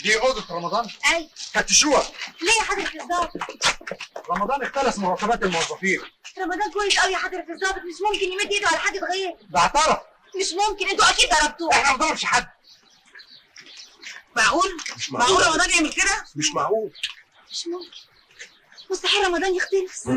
دي اوضه رمضان اي فتشوها ليه يا حضرة الضابط رمضان اختلس مرتبات الموظفين رمضان كويس قوي يا حضرة الضابط مش ممكن يمد ايده على حد غير ده اعترف مش ممكن انتوا اكيد ضربتوه احنا ما بنضربش حد معقول؟ مش معقول رمضان يعمل كده؟ مش معقول مش ممكن مستحيل رمضان يختلف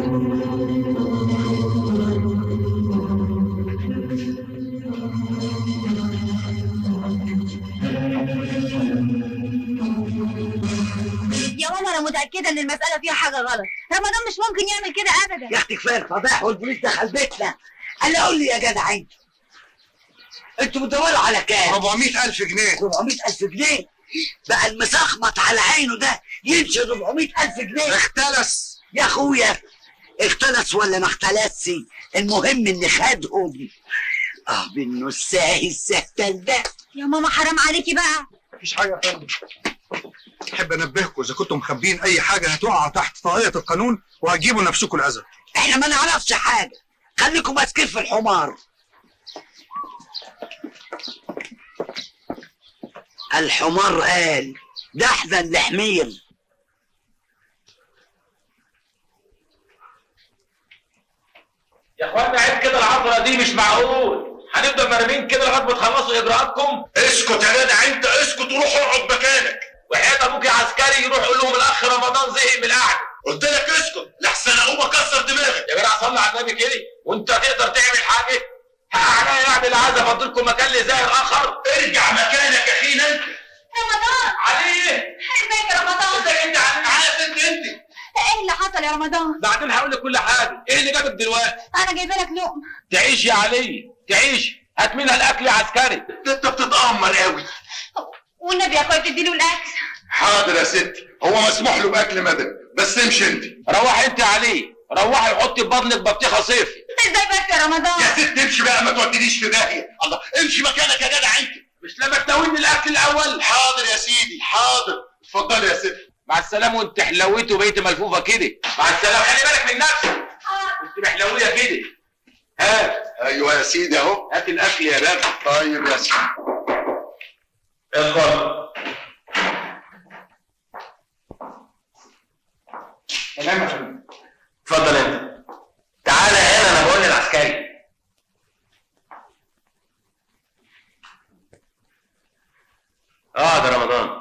يا ماما انا متاكده ان المساله فيها حاجه غلط رمضان مش ممكن يعمل كده ابدا يا اختي كفايه الفضايح والبوليس دخل بيتنا قال لي قول لي يا جدع انت انتوا بتدوروا على كام؟ 400000 جنيه 400000 جنيه بقى المسخمط على عينه ده يمشي 400000 جنيه اختلس يا اخويا اختلس ولا ما اختلسش المهم ان خدهم اه بالنساهي السهتل ده يا ماما حرام عليكي بقى مفيش حاجه يا فندم احب انبهكم اذا كنتم مخبيين اي حاجه هتقع تحت طاقيه القانون وهتجيبوا نفسكم الاذى احنا ما نعرفش حاجه خليكم ماسكين في الحمار الحمار قال ده احزن لحمير يا اخوانا عيب كده العطره دي مش معقول هنفضل مرمين كده لغايه ما تخلصوا اجراءاتكم اسكت يا جدع انت اسكت وروح اقعد مكانك وحياه ابوك يا عسكري يروح يقول لهم الاخ رمضان زهق من القعده قلت لك اسكت لحسن اقوم اكسر دماغك يا جدع صلي على النبي كده وانت تقدر تعمل حاجه حق عليا يعني اللي عايز افضلكم مكان لزائر اخر ارجع مكانك يا اخينا انت رمضان عليه ازيك يا رمضان ازيك انت علي عارف انت انت ايه اللي حصل يا رمضان بعدين هقول لك كل حاجه ايه اللي جابك دلوقتي انا جايبه لك لقمه تعيش يا علي تعيش هات منها الاكل يا عسكري انت بتتامر قوي والنبي يا اخويا تديله الاكل حاضر يا ستي هو مسموح له باكل مدني بس امشي انت روح انت يا علي روحي وحطي في بطنك بطيخه صيفي ازاي بس يا رمضان يا ست امشي بقى ما تودينيش في داهيه الله امشي مكانك يا جدع انت مش لما تناولني الاكل الاول حاضر يا سيدي حاضر اتفضلي يا ست مع السلامه وانت حلويت وبقيت ملفوفه كده مع السلامه خلي بالك من نفسك انت محلويه كده هات ايوه يا سيدي اهو هات الاكل يا بابا طيب يا سيدي اتفضل تمام يا فندم اتفضل انت تعالى هنا انا بقول للعسكري اه ده رمضان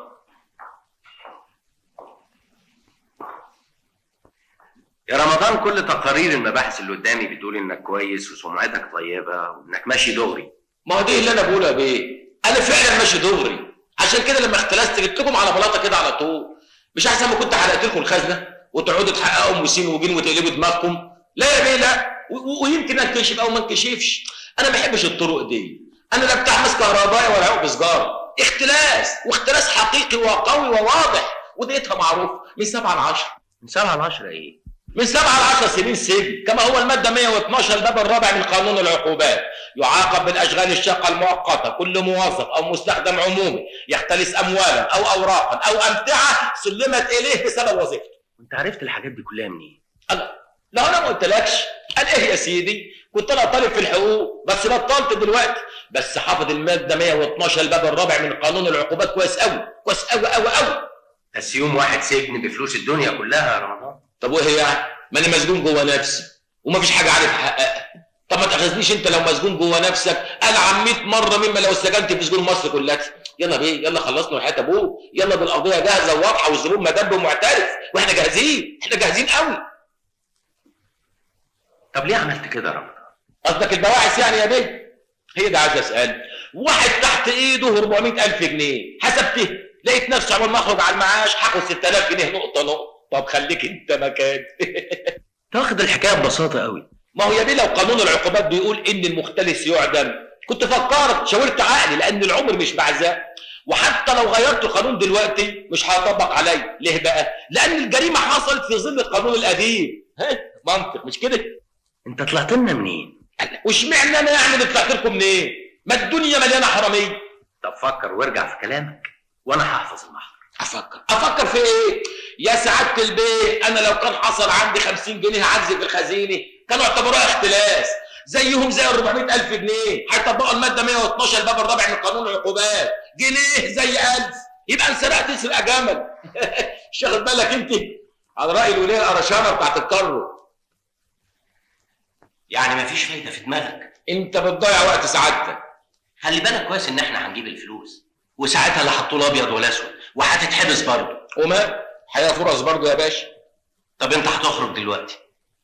يا رمضان كل تقارير المباحث اللي قدامي بتقول انك كويس وسمعتك طيبه وانك ماشي دغري ما هو دي اللي انا بقولها بيه انا فعلا ماشي دغري عشان كده لما اختلست جبت لكم على بلاطه كده على طول مش احسن ما كنت حرقت لكم الخزنه وتقعدوا تحققوا ام وسين وجين وتقلبوا دماغكم لا يا بيه لا و- و- ويمكن انكشف او ما انكشفش انا ما بحبش الطرق دي انا لا بتاع مس كهربائي ولا عقب سجاره اختلاس واختلاس حقيقي وقوي وواضح وديتها معروف من 7 ل 10 من 7 ل 10 ايه؟ من 7 ل 10 سنين سجن كما هو المادة 112 الباب الرابع من قانون العقوبات يعاقب بالأشغال الشاقة المؤقتة كل موظف أو مستخدم عمومي يختلس أموالا أو أوراقا أو أمتعة سلمت إليه بسبب وظيفته وانت عرفت الحاجات دي كلها منين؟ الله لا أنا ما قلتلكش قال إيه يا سيدي كنت أنا طالب في الحقوق بس بطلت دلوقتي بس حافظ المادة 112 الباب الرابع من قانون العقوبات كويس أوي كويس أوي أوي أوي بس يوم واحد سجن بفلوس الدنيا كلها يا رمضان طب وايه يعني؟ ما انا مسجون جوه نفسي ومفيش حاجه عارف احققها طب ما تاخذنيش انت لو مسجون جوه نفسك العن 100 مره مما لو سجنت في سجون مصر كلها يلا بيه يلا خلصنا وحياه ابوه يلا بالقضيه جاهزه وواضحه والزبون مدب ومعترف واحنا جاهزين احنا جاهزين قوي طب ليه عملت كده يا رمضان؟ قصدك البواعث يعني يا بيه هي ده عايز اسال واحد تحت ايده 400000 جنيه حسبته لقيت نفسي عمال ما اخرج على المعاش هاخد 6000 جنيه نقطه نقطه طب خليك انت مكاني تاخد الحكايه ببساطه قوي ما هو يا بيه لو قانون العقوبات بيقول ان المختلس يعدم كنت فكرت شاورت عقلي لان العمر مش بعزاء وحتى لو غيرت القانون دلوقتي مش هيطبق عليا ليه بقى لان الجريمه حصلت في ظل القانون القديم ها منطق مش كده انت طلعت لنا منين؟ واشمعنى انا يعني اللي طلعت لكم منين ما الدنيا مليانه حراميه طب فكر وارجع في كلامك وانا هحفظ المحضر افكر افكر في ايه يا سعاده البيت انا لو كان حصل عندي 50 جنيه عجز في الخزينه كانوا اعتبروها اختلاس زيهم زي ال 400000 جنيه هيطبقوا الماده 112 الباب الرابع من قانون العقوبات جنيه زي 1000 يبقى انسرقت تسرق جمل مش واخد بالك انت على راي الوليه القرشانه بتاعت الكرو يعني مفيش فايده في دماغك انت بتضيع وقت سعادتك خلي بالك كويس ان احنا هنجيب الفلوس وساعتها لا حطوا له ابيض ولا اسود وهتتحبس برضه وما حياه فرص برضه يا باشا طب انت هتخرج دلوقتي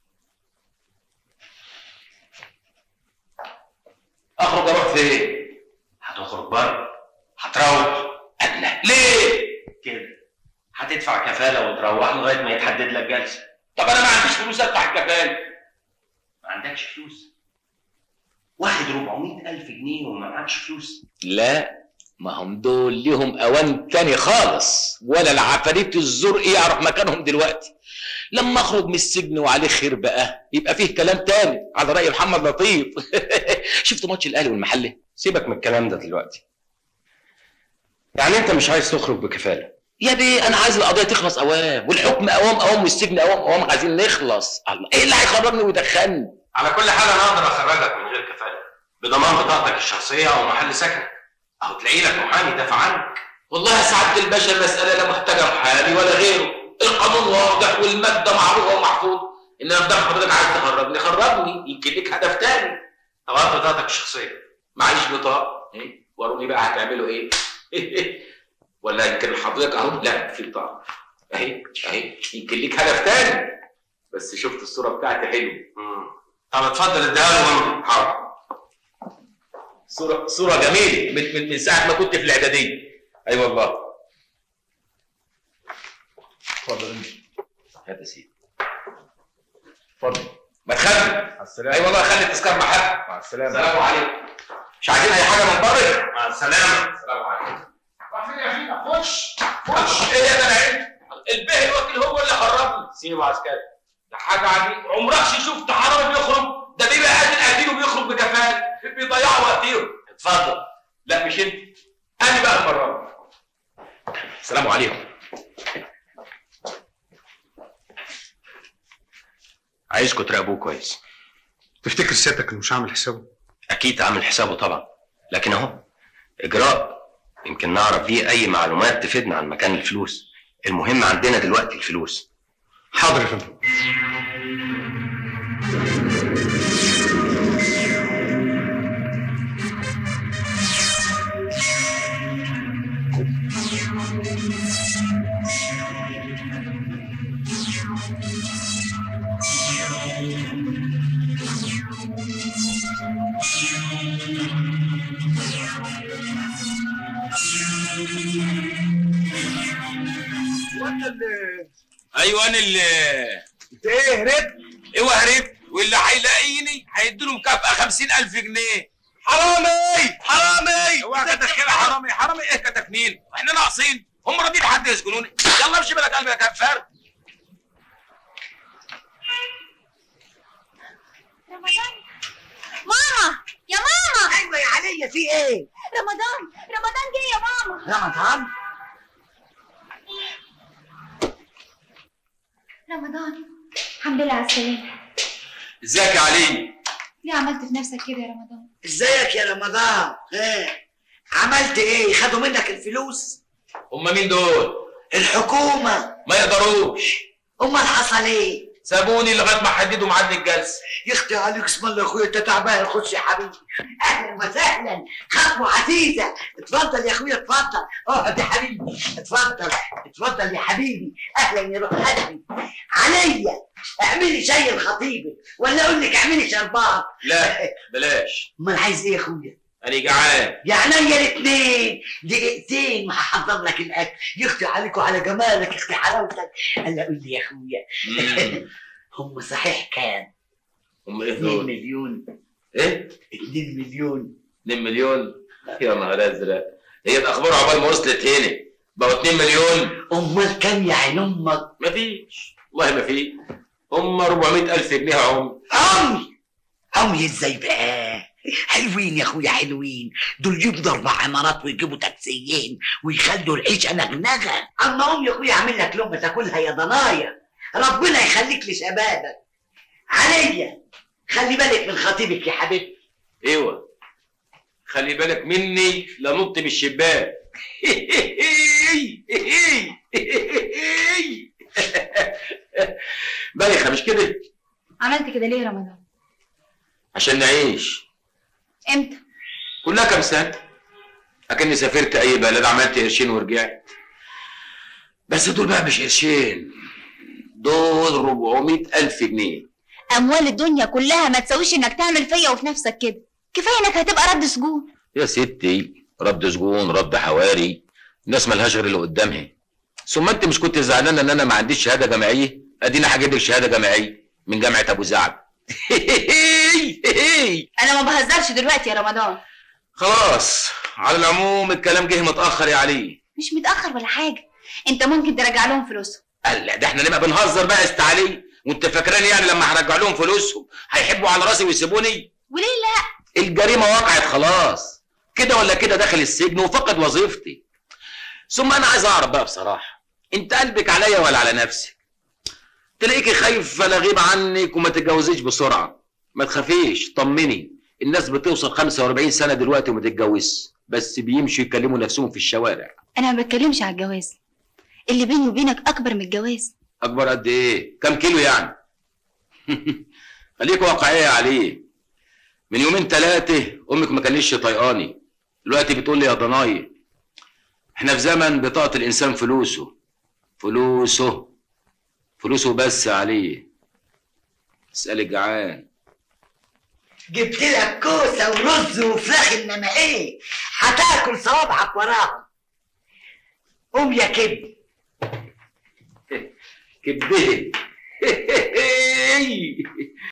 اخرج اروح فين هتخرج بره هتروح أنا. ليه كده هتدفع كفاله وتروح لغايه ما يتحدد لك جلسه طب انا ما عنديش فلوس ادفع الكفاله ما عندكش فلوس واحد 400 ألف جنيه وما معكش فلوس لا ما هم دول ليهم اوان تاني خالص ولا العفاريت الزرق يعرف مكانهم دلوقتي لما اخرج من السجن وعليه خير بقى يبقى فيه كلام تاني على راي محمد لطيف شفت ماتش الاهلي والمحله سيبك من الكلام ده دلوقتي يعني انت مش عايز تخرج بكفاله يا بيه انا عايز القضيه تخلص اوام والحكم اوام اوام والسجن اوام اوام عايزين نخلص الله ايه اللي هيخرجني ويدخلني على كل حال انا اقدر اخرجك من غير كفاله بضمان بطاقتك الشخصيه او محل سكنك او تلاقي لك محامي يدافع عنك والله يا سعاده الباشا المساله لا محتاجه محامي ولا غيره القانون واضح والماده معروفه ومحفوظ ان انا قدام حضرتك عايز تخرجني خرجني يمكن ليك هدف تاني طب هات بطاقتك الشخصيه معيش بطاقه إيه؟ وروني بقى هتعملوا ايه ولا يمكن حضرتك اهو لا في بطاقه اهي اهي يمكن ليك هدف تاني بس شفت الصوره بتاعتي حلوه مم. طب اتفضل اديها له وامضي حاضر صورة صورة جميلة من من من ساعة ما كنت في الإعدادية أي أيوة والله اتفضل انت هات يا سيدي اتفضل ما تخلي مع السلامه أي والله خلي التذكار محل مع السلامه السلام عليكم مش عايزين أي حاجة من بره مع السلامه السلام عليكم فين يا فينا خش خش إيه يا جدعان البيه الوكيل هو اللي خرجني سيبه عسكري ده حاجة عجيبة عمرك شفت حرامي بيخرج ده بيبقى قاتل قتيل وبيخرج بكفاءة بيضيعوا وقتهم اتفضل لا مش انت انا بقى المره دي. السلام عليكم عايزكم تراقبوه كويس تفتكر سيادتك انه مش عامل حسابه اكيد عامل حسابه طبعا لكن اهو اجراء يمكن نعرف بيه اي معلومات تفيدنا عن مكان الفلوس المهم عندنا دلوقتي الفلوس حاضر يا فندم ايوه انا اللي انت ايه هربت؟ ايوه هربت واللي هيلاقيني هيديله مكافاه 50000 جنيه حرامي حرامي اوعى كده حرامي حرامي ايه كتكنيل احنا ناقصين هم راضيين حد يسجنوني يلا امشي بلا قلبي يا كفار رمضان ماما يا ماما ايوه يا عليا في ايه رمضان رمضان جه يا ماما رمضان رمضان الحمد لله على السلامة ازيك يا علي ليه عملت في نفسك كده يا رمضان؟ ازيك يا رمضان ها عملت ايه خدوا منك الفلوس هم مين دول الحكومه ما يقدروش امال حصل ايه سابوني لغايه ما حددوا ميعاد الجلسه يختي عليك اسم الله يا اخويا انت تعبان خش يا حبيبي اهلا وسهلا خطوه عزيزه اتفضل يا اخويا اتفضل اقعد يا حبيبي اتفضل اتفضل يا حبيبي اهلا يا روح قلبي عليا اعملي شاي لخطيبك ولا اقول لك اعملي شربات لا بلاش امال عايز ايه يا اخويا انا جعان يا عينيا الاثنين دقيقتين وهحضر لك الاكل يختي عليك وعلى جمالك يختي حلاوتك هلا قول لي يا اخويا مم. هم صحيح كام؟ هم ايه 2 دول مليون ايه 2 مليون 2 مليون يا نهار ازرق هي الاخبار عقبال ما وصلت هنا بقوا 2 مليون امال كام يا عين امك؟ مفيش والله ما في هم 400 الف جنيه عم عمي عمي ازاي بقى؟ حلوين يا اخويا حلوين دول يبنوا اربع عمارات ويجيبوا تاكسيين ويخلوا العيشه نغنغه اما هم يا اخويا اعمل لك لقمه تاكلها يا ضنايا ربنا يخليك لشبابك عليا خلي بالك من خطيبك يا حبيبتي ايوه خلي بالك مني لنط من الشباك مش كده عملت كده ليه يا رمضان عشان نعيش امتى كلها كام سنه اكني سافرت اي بلد عملت قرشين ورجعت بس دول بقى مش قرشين دول 400 الف جنيه اموال الدنيا كلها ما تساويش انك تعمل فيا وفي نفسك كده كفايه انك هتبقى رد سجون يا ستي رد سجون رد حواري الناس ملهاش غير اللي قدامها ثم انت مش كنت زعلانه ان انا ما عنديش شهاده جامعيه ادينا هجيب لك شهاده جامعيه من جامعه ابو زعب انا ما بهزرش دلوقتي يا رمضان خلاص على العموم الكلام جه متاخر يا علي مش متاخر ولا حاجه انت ممكن ترجع لهم فلوسهم قال لا ده احنا نبقى بنهزر بقى يا است علي وانت فاكراني يعني لما هرجع لهم فلوسهم هيحبوا على راسي ويسيبوني وليه لا الجريمه وقعت خلاص كده ولا كده داخل السجن وفقد وظيفتي ثم انا عايز اعرف بقى بصراحه انت قلبك عليا ولا على نفسك تلاقيكي خايف انا اغيب عنك وما تتجوزيش بسرعه ما تخافيش طمني الناس بتوصل 45 سنه دلوقتي وما تتجوزش بس بيمشوا يكلموا نفسهم في الشوارع انا ما بتكلمش على الجواز اللي بيني وبينك اكبر من الجواز اكبر قد ايه كم كيلو يعني خليك واقعيه عليه من يومين ثلاثه امك ما كانتش طيقاني دلوقتي بتقول لي يا ضناي احنا في زمن بطاقه الانسان فلوسه فلوسه فلوسه بس عليه اسال الجعان جبت لك كوسه ورز وفراخ انما ايه هتاكل صوابعك وراهم قوم يا كب كبده